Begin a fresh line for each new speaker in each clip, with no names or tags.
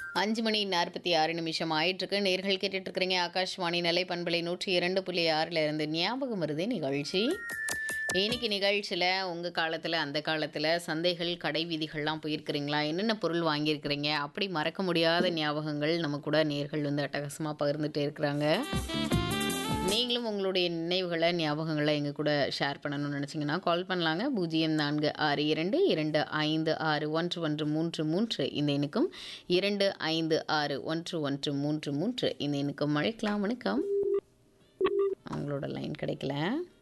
அஞ்சு மணி நாற்பத்தி ஆறு நிமிஷம் ஆயிட்டிருக்கு நேர்கள் கேட்டுட்டு இருக்கிறீங்க ஆகாஷ்வாணி நிலை பண்பலை நூற்றி இரண்டு புள்ளி ஆறில் இருந்து ஞாபகம் வருது நிகழ்ச்சி இன்னைக்கு நிகழ்ச்சியில் உங்கள் காலத்தில் அந்த காலத்தில் சந்தைகள் கடை வீதிகள்லாம் போயிருக்கிறீங்களா என்னென்ன பொருள் வாங்கியிருக்கிறீங்க அப்படி மறக்க முடியாத ஞாபகங்கள் நம்ம கூட நேர்கள் வந்து அட்டகாசமாக பகிர்ந்துட்டு இருக்கிறாங்க நீங்களும் உங்களுடைய நினைவுகளை ஞாபகங்களை எங்கள் கூட ஷேர் பண்ணணும்னு நினச்சிங்கன்னா கால் பண்ணலாங்க பூஜ்ஜியம் நான்கு ஆறு இரண்டு இரண்டு ஐந்து ஆறு ஒன்று ஒன்று மூன்று மூன்று இந்த எண்ணுக்கும் இரண்டு ஐந்து ஆறு ஒன்று ஒன்று மூன்று மூன்று இந்த எண்ணுக்கும் அழைக்கலாம் வணக்கம் அவங்களோட லைன் கிடைக்கல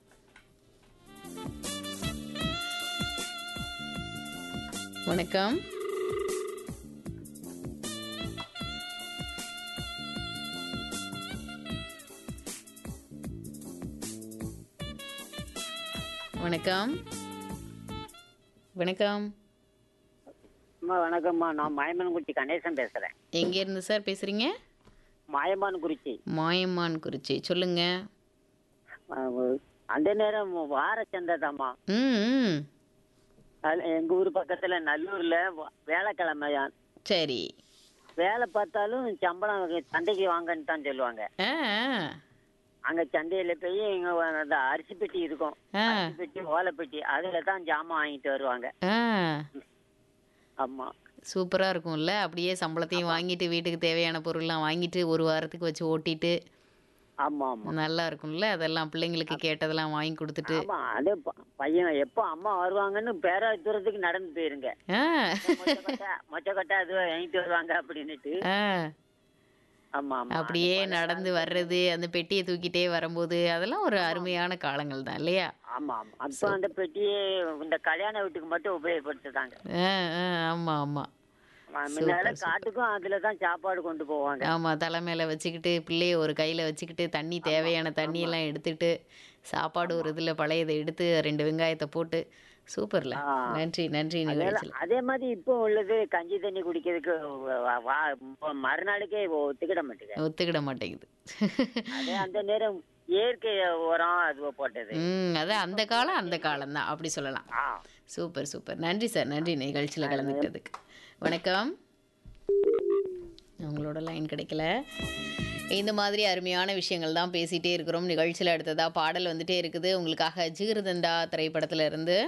வணக்கம் வணக்கம் வணக்கம்
அம்மா வணக்கம்மா நான் மாயமான்குறிச்சி கணேசன் பேசுகிறேன்
எங்கேருந்து சார் பேசுகிறீங்க
மாயமான்குறிச்சி
மாயம்மான் குறிச்சி சொல்லுங்க
அஹ், அந்த நேரம் வார சந்தை தாம்மா
ம் ம்.
எங்கள் ஊர் பக்கத்தில் நல்லூரில் வேலைக்கிழமை
சரி
வேலை பார்த்தாலும் சம்பளம் சந்தைக்கு வாங்கன்னு தான் சொல்லுவாங்க
ஆ
அங்கே சந்தையில் போய் இங்கே அந்த அரிசி பெட்டி இருக்கும்
ஆ
அரிசி பெட்டி ஓலை பெட்டி அதில் தான் ஜாமான் வாங்கிட்டு வருவாங்க
ஆ
ஆமாம்
சூப்பராக இருக்கும்ல அப்படியே சம்பளத்தையும் வாங்கிட்டு வீட்டுக்கு தேவையான பொருள்லாம் வாங்கிட்டு ஒரு வாரத்துக்கு வச்சு ஓட்டிட்டு
ஆமாம் ஆமாம்
நல்லா இருக்கும்ல அதெல்லாம் பிள்ளைங்களுக்கு கேட்டதெல்லாம் வாங்கி கொடுத்துட்டு
ஆமாம் அது ப- பையன் எப்போ அம்மா வருவாங்கன்னு பேரா தூரத்துக்கு நடந்து போயிருங்க
ஆ
மொச்சக்கொட்டை மொச்சக்கொட்டை அது வாங்கிட்டு வருவாங்க அப்படின்னுட்டு
ஆ
ஆமா ஆமா
அப்படியே நடந்து வர்றது அந்த பெட்டியை தூக்கிட்டே வரும்போது அதெல்லாம் ஒரு அருமையான காலங்கள் தான் இல்லையா
ஆமா ஆமா அப்ப அந்த பெட்டியே இந்த கல்யாண வீட்டுக்கு மட்டும் உபயோகப்படுத்துதாங்க
ஆ ஆ ஆமாம் ஆமாம்
முன்னால காட்டுக்கும் அதுல தான் சாப்பாடு கொண்டு போவாங்க
ஆமாம் தலை மேலே வச்சுக்கிட்டு பிள்ளைய ஒரு கையில் வச்சுக்கிட்டு தண்ணி தேவையான தண்ணியெல்லாம் எடுத்துக்கிட்டு சாப்பாடு ஒரு இதில் பழையதை எடுத்து ரெண்டு வெங்காயத்தை போட்டு சூப்பர்ல
ஆ.
நன்றி நன்றி நிகழ்ச்சியில்
அதே மாதிரி இப்போ உள்ளது கஞ்சி தண்ணி குடிக்கிறதுக்கு வ- வா- மறுநாளுக்கே ஒத்துக்கிட மாட்டேங்க
ஒத்துக்கிட மாட்டேங்குது
அதே அந்த நேரம் இயற்கை உரம் அது போட்டது
ம் அதான் அந்த காலம் அந்த காலம் தான் அப்படி சொல்லலாம்
ஆ
சூப்பர் சூப்பர் நன்றி சார் நன்றி நிகழ்ச்சியில் கலந்துக்கிட்டதுக்கு வணக்கம் உங்களோட லைன் கிடைக்கல இந்த மாதிரி அருமையான விஷயங்கள் தான் பேசிகிட்டே இருக்கிறோம் நிகழ்ச்சியில் அடுத்ததாக பாடல் வந்துட்டே இருக்குது உங்களுக்காக ஜீரதண்டா திரைப்படத்துல இருந்து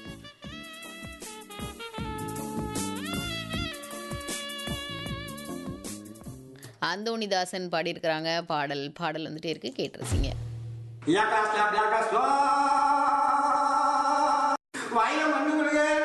அந்தோணிதாசன் பாடியிருக்கிறாங்க பாடல் பாடல் வந்துட்டே இருக்கு கேட்டிருக்கீங்க
Jaka slab, jaka slab. Wajna manu mulige,